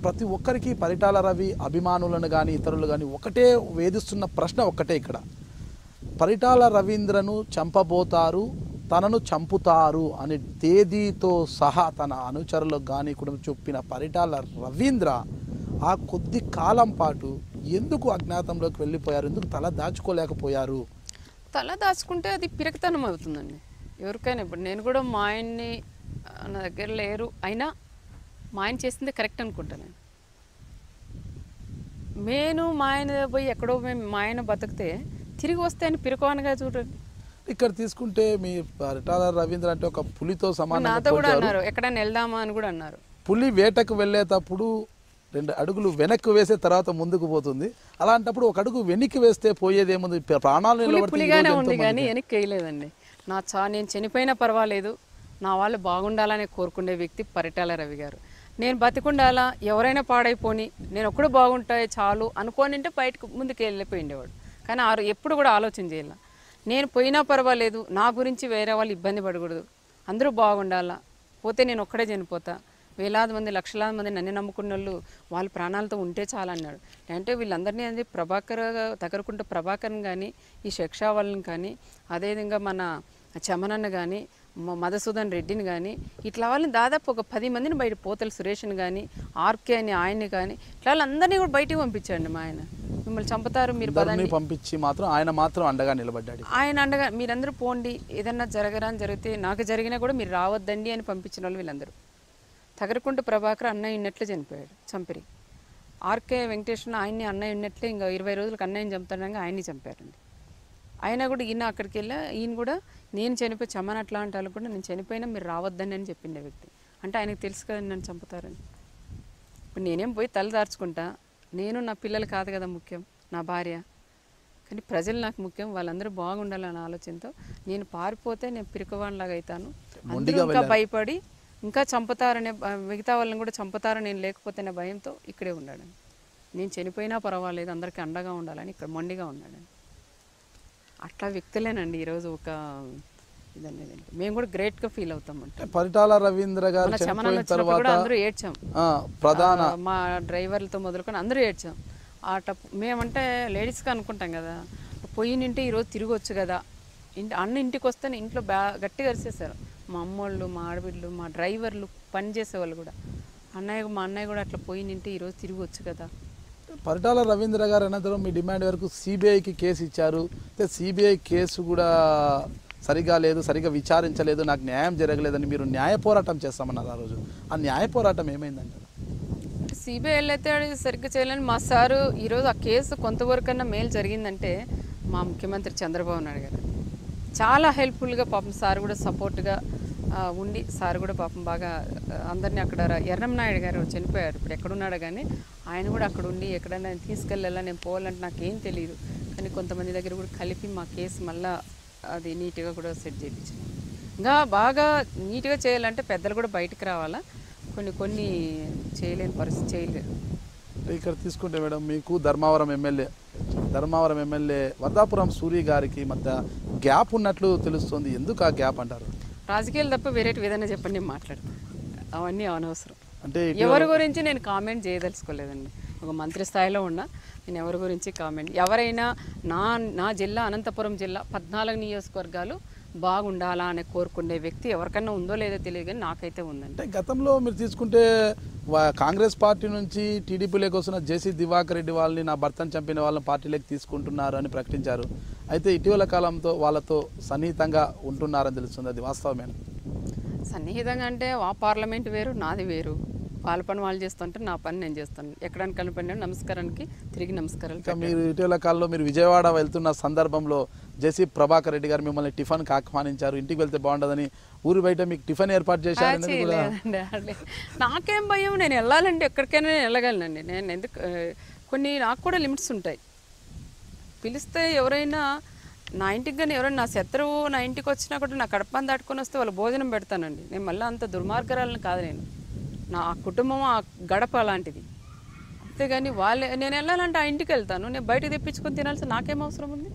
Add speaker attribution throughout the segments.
Speaker 1: ప్రతి ఒక్కరికి పరిటాల రవి అభిమానులను కానీ ఇతరులు కానీ ఒకటే వేధిస్తున్న ప్రశ్న ఒక్కటే ఇక్కడ పరిటాల రవీంద్రను చంపబోతారు తనను చంపుతారు అనే తేదీతో సహా తన అనుచరులకు కానీ కూడా చెప్పిన పరిటాల రవీంద్ర ఆ కొద్ది కాలం పాటు ఎందుకు అజ్ఞాతంలోకి వెళ్ళిపోయారు ఎందుకు తల దాచుకోలేకపోయారు
Speaker 2: తల దాచుకుంటే అది పిరకతనం అవుతుందండి ఎవరికైనా ఇప్పుడు నేను కూడా మా ఆయన్ని ఆ, నా దగ్గర లేరు అయినా మా ఆయన చేసింది కరెక్ట్ అనుకుంటా నేను నేను మా ఆయన పోయి ఎక్కడో మేము మా ఆయన బతికితే తిరిగి వస్తే ఆయన పిరకవానిగా చూడండి
Speaker 1: ఇక్కడ తీసుకుంటే మీ పరిటాల రవీంద్ర అంటే ఒక పులితో సమానంగా
Speaker 2: నాతో కూడా
Speaker 1: పోల్చారు.
Speaker 2: అన్నారు ఎక్కడైనా వెళ్దామా అని కూడా అన్నారు
Speaker 1: పులి వేటకు వెళ్ళేటప్పుడు రెండు అడుగులు వెనక్కి వేసే తర్వాత ముందుకు పోతుంది అలాంటప్పుడు ఒక అడుగు వెనక్కి వేస్తే పోయేదేముంది ప్ర- ప్రాణాలు
Speaker 2: పులి
Speaker 1: నిలబడితే ఈ
Speaker 2: పులిగానే
Speaker 1: రోజు
Speaker 2: ఉంది
Speaker 1: ఎంతో
Speaker 2: కానీ
Speaker 1: మందికి.
Speaker 2: వెనక్కి వేయలేదండి నా చా నేను చనిపోయినా పర్వాలేదు నా వాళ్ళు బాగుండాలని కోరుకునే వ్యక్తి పరిటాల రవి గారు నేను బతికుండాలా ఎవరైనా పాడైపోని నేను ఒక్కడు బాగుంటాయి చాలు అనుకోనింటే బయటకు ముందుకు వెళ్ళిపోయిండేవాడు కానీ ఆ రో- ఎప్పుడు కూడా ఆలోచన చేయాల నేను పోయినా పర్వాలేదు నా గురించి వేరే వాళ్ళు ఇబ్బంది పడకూడదు అందరూ బాగుండాలా పోతే నేను ఒక్కడే చనిపోతా వేలాది మంది లక్షలాది మంది నన్ను నమ్ముకున్న వాళ్ళు వాళ్ళ ప్రాణాలతో ఉంటే చాలా అన్నాడు అంటే వీళ్ళందరినీ అనేది ప్రభాకర్ తగరకుంట ప్రభాకర్ని కానీ ఈ శిక్షా వాళ్ళని కానీ అదేవిధంగా మన చమనన్న కానీ మ- మధుసూదన్ రెడ్డిని కానీ ఇట్లా వాళ్ళని దాదాపు ఒక పది మందిని బయట పోతల సురేష్ని కానీ ఆర్కే అని ఆయన్ని కానీ ఇట్లా వాళ్ళందరినీ కూడా బయటికి పంపించండి మా ఆయన మిమ్మల్ని చంపుతారు మీరు
Speaker 1: అందరినీ
Speaker 2: పదండి
Speaker 1: పంపించి మాత్రం ఆయన మాత్రం అండగా నిలబడ్డాడు
Speaker 2: ఆయన అండగా మీరందరూ పోండి ఏదన్నా జరగరాని జరిగితే నాకు జరిగినా కూడా మీరు రావద్దండి అని పంపించిన వాళ్ళు వీళ్ళందరూ తగరకుంట ప్రభాకర్ అన్నయ్య ఉన్నట్లే చనిపోయాడు చంపిరి ఆర్కే వెంకటేశ్వర ఆయన్ని అన్నయ్య ఉన్నట్లే ఇంకా ఇరవై రోజులకు అన్నయ్యని చంపుతాడగా ఆయన్ని చంపారండి అయినా కూడా ఈయన అక్కడికి వెళ్ళా ఈయన కూడా నేను చనిపోయి చమ్మని అట్లా అంటే వాళ్ళు కూడా నేను చనిపోయినా మీరు రావద్దని అని చెప్పిండే వ్యక్తి అంటే ఆయనకు తెలుసు కదా నన్ను చంపుతారని ఇప్పుడు నేనేం పోయి తల దార్చుకుంటా నేను నా పిల్లలు కాదు కదా ముఖ్యం నా భార్య కానీ ప్రజలు నాకు ముఖ్యం వాళ్ళందరూ బాగుండాలనే ఆలోచనతో నేను పారిపోతే నేను పిరికవాడిలాగా అవుతాను అందరూ ఇంకా భయపడి ఇంకా చంపుతారనే భ- మిగతా వాళ్ళని కూడా చంపుతారని నేను లేకపోతేనే భయంతో ఇక్కడే ఉన్నాడు నేను చనిపోయినా పర్వాలేదు అందరికీ అండగా ఉండాలని ఇక్కడ మొండిగా ఉన్నాడు అట్లా వ్యక్తులేనండి ఈరోజు ఒక ఇదనేది మేము కూడా గ్రేట్గా ఫీల్ అవుతాం అంటే
Speaker 1: అంటే పరిటాల రవీంద్ర గారు
Speaker 2: మన చమనాలు
Speaker 1: చనిపోయిన
Speaker 2: వచ్చినప్పుడు
Speaker 1: తర్వాత
Speaker 2: కూడా అందరూ ఏడ్చాం
Speaker 1: ఆ, ప్రధాన
Speaker 2: ఆ, మా డ్రైవర్లతో మొదలుకొని అందరూ ఏడ్చాం ఆట మేమంటే లేడీస్గా అనుకుంటాం కదా పోయినింటే ఈరోజు తిరగొచ్చు కదా ఇంటి అన్న ఇంటికి వస్తే ఇంట్లో బ్యా గట్టిగా అరిసేసారు మా అమ్మోళ్ళు మా ఆడబిడ్డలు మా డ్రైవర్లు పని చేసేవాళ్ళు కూడా అన్నయ్య మా అన్నయ్య కూడా అట్లా పోయినింటే ఈరోజు తిరగొచ్చు కదా
Speaker 1: పరిటాల రవీంద్ర గారు అనంతరం మీ డిమాండ్ వరకు సిబిఐకి కేసు ఇచ్చారు అయితే సిబిఐ కేసు కూడా సరిగా లేదు సరిగా విచారించలేదు నాకు న్యాయం జరగలేదని మీరు న్యాయ పోరాటం చేస్తామన్నారు ఆ రోజు ఆ న్యాయ పోరాటం ఏమైందండి
Speaker 2: సిబిఐ అయితే అది సరిగ్గా చేయలేని మా సారు ఈరోజు ఆ కేసు కొంతవరకన్నా మేలు జరిగిందంటే మా ముఖ్యమంత్రి చంద్రబాబు నాయుడు గారు చాలా హెల్ప్ఫుల్గా పాపం సార్ కూడా సపోర్ట్గా ఉండి సార్ కూడా పాపం బాగా ఆ, అందరినీ అక్కడ ఎర్రం నాయుడు గారు చనిపోయారు ఇప్పుడు ఎక్కడున్నాడో కానీ ఆయన కూడా అక్కడ ఉండి ఎక్కడైనా తీసుకెళ్ళాలా నేను పోవాలంటే నాకేం తెలియదు కానీ కొంతమంది దగ్గర కూడా కలిపి మా కేసు మళ్ళా అది నీట్గా కూడా సెట్ చేయించాను ఇంకా బాగా నీట్గా చేయాలంటే పెద్దలు కూడా బయటకు రావాలా కొన్ని కొన్ని చేయలేని పరిస్థితి చేయలేరు
Speaker 1: అంటే ఇక్కడ తీసుకుంటే మేడం మీకు ధర్మవరం ఎమ్మెల్యే ధర్మవరం ఎమ్మెల్యే వర్ధాపురం సూరి గారికి మధ్య గ్యాప్ ఉన్నట్లు తెలుస్తుంది ఎందుకు ఆ గ్యాప్ అంటారు
Speaker 2: రాజకీయాలు తప్ప వేరేటి ఏదైనా చెప్పండి నేను మాట్లాడతాను అవన్నీ అనవసరం
Speaker 1: అంటే
Speaker 2: ఎవరి గురించి నేను కామెంట్ చేయదలుచుకోలేదండి ఒక మంత్రి స్థాయిలో ఉన్నా నేను ఎవరి గురించి కామెంట్ ఎవరైనా నా నా జిల్లా అనంతపురం జిల్లా పద్నాలుగు నియోజకవర్గాలు బాగుండాలా అని కోరుకునే వ్యక్తి ఎవరికన్నా ఉందో లేదో తెలియదు కానీ నాకైతే ఉందండి
Speaker 1: అంటే గతంలో మీరు తీసుకుంటే వా- కాంగ్రెస్ పార్టీ నుంచి టీడీపీలోకి వస్తున్న జేసీ దివాకర్ రెడ్డి వాళ్ళని నా భర్తను చంపిన వాళ్ళని పార్టీలోకి తీసుకుంటున్నారు అని ప్రకటించారు అయితే ఇటీవల కాలంతో వాళ్ళతో సన్నిహితంగా ఉంటున్నారని తెలుస్తుంది అది వాస్తవమేనా
Speaker 2: సన్నిహితంగా అంటే ఆ పార్లమెంట్ వేరు నాది వేరు వాళ్ళ పని వాళ్ళు చేస్తుంటే నా పని నేను చేస్తాను ఎక్కడానికి కనిపడినా నమస్కారానికి తిరిగి నమస్కారాలు
Speaker 1: ఇంకా మీరు ఇటీవల కాలంలో మీరు విజయవాడ వెళ్తున్న సందర్భంలో జేసీ ప్రభాకర్ రెడ్డి గారు మిమ్మల్ని టిఫిన్కి ఆహ్వానించారు ఇంటికి వెళ్తే బాగుండదని ఊరు బయట మీకు టిఫిన్ ఏర్పాటు చేశారు అనేది కూడా
Speaker 2: లేదండి అట్లే. నాకేం భయం నేను వెళ్ళాలంటే ఎక్కడికైనా నేను వెళ్ళగలనండి నేను ఎందుకు ఆ, కొన్ని నాకు కూడా లిమిట్స్ ఉంటాయి పిలిస్తే ఎవరైనా నా ఇంటికి కానీ ఎవరైనా నా శత్రువు నా ఇంటికి వచ్చినా కూడా నా కడపని దాటుకొని వస్తే వాళ్ళు భోజనం పెడతానండి నేను మళ్ళీ అంత దుర్మార్గరాలను కాదు నేను నా ఆ కుటుంబం ఆ గడప అలాంటిది అంతేగాని వాళ్ళే నేను వెళ్ళాలంటే ఆ ఇంటికి వెళ్తాను నేను బయట తెప్పించుకొని తినాల్సిన నాకేం అవసరం ఉంది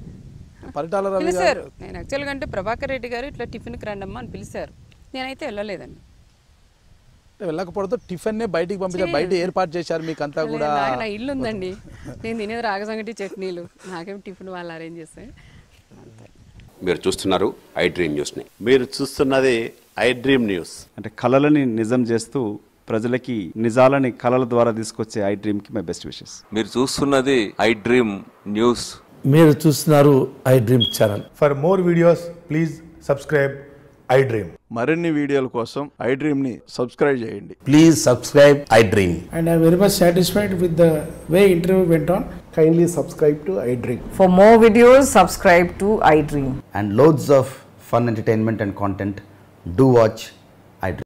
Speaker 1: పరిటాల రవి గారు
Speaker 2: పిలిచారు నేను యాక్చువల్గా అంటే ప్రభాకర్ రెడ్డి గారు ఇట్లా టిఫిన్కి రండమ్మా అని పిలిచారు నేనైతే వెళ్ళలేదండి
Speaker 1: అంటే వెళ్ళకపోవడంతో టిఫిన్నే బయటికి పంపించారు బయట ఏర్పాటు చేశారు మీకు అంతా కూడా
Speaker 2: నాకు నా ఇల్లు ఉందండి నేను తినేది రాగసంగటి చట్నీలు నాకేం టిఫిన్ వాళ్ళు అరేంజ్ చేస్తే
Speaker 3: మీరు చూస్తున్నారు ఐ డ్రీమ్ న్యూస్ని
Speaker 4: మీరు చూస్తున్నది ఐ డ్రీమ్ న్యూస్
Speaker 5: అంటే కళలని నిజం చేస్తూ ప్రజలకి నిజాలని కళల ద్వారా తీసుకొచ్చే ఐ డ్రీమ్కి మై బెస్ట్ విషెస్
Speaker 6: మీరు చూస్తున్నది ఐ డ్రీమ్ న్యూస్
Speaker 7: మీరు చూస్తున్నారు iDream channel
Speaker 8: For more videos, please subscribe iDream.
Speaker 9: మరిన్ని వీడియోల కోసం ఐ డ్రీమ్ని సబ్స్క్రైబ్ చేయండి
Speaker 7: please subscribe iDream
Speaker 10: and I'm very much satisfied with the way interview went on.
Speaker 8: Kindly subscribe to iDream.
Speaker 11: For more videos, subscribe to iDream.
Speaker 7: And loads of fun entertainment and content do watch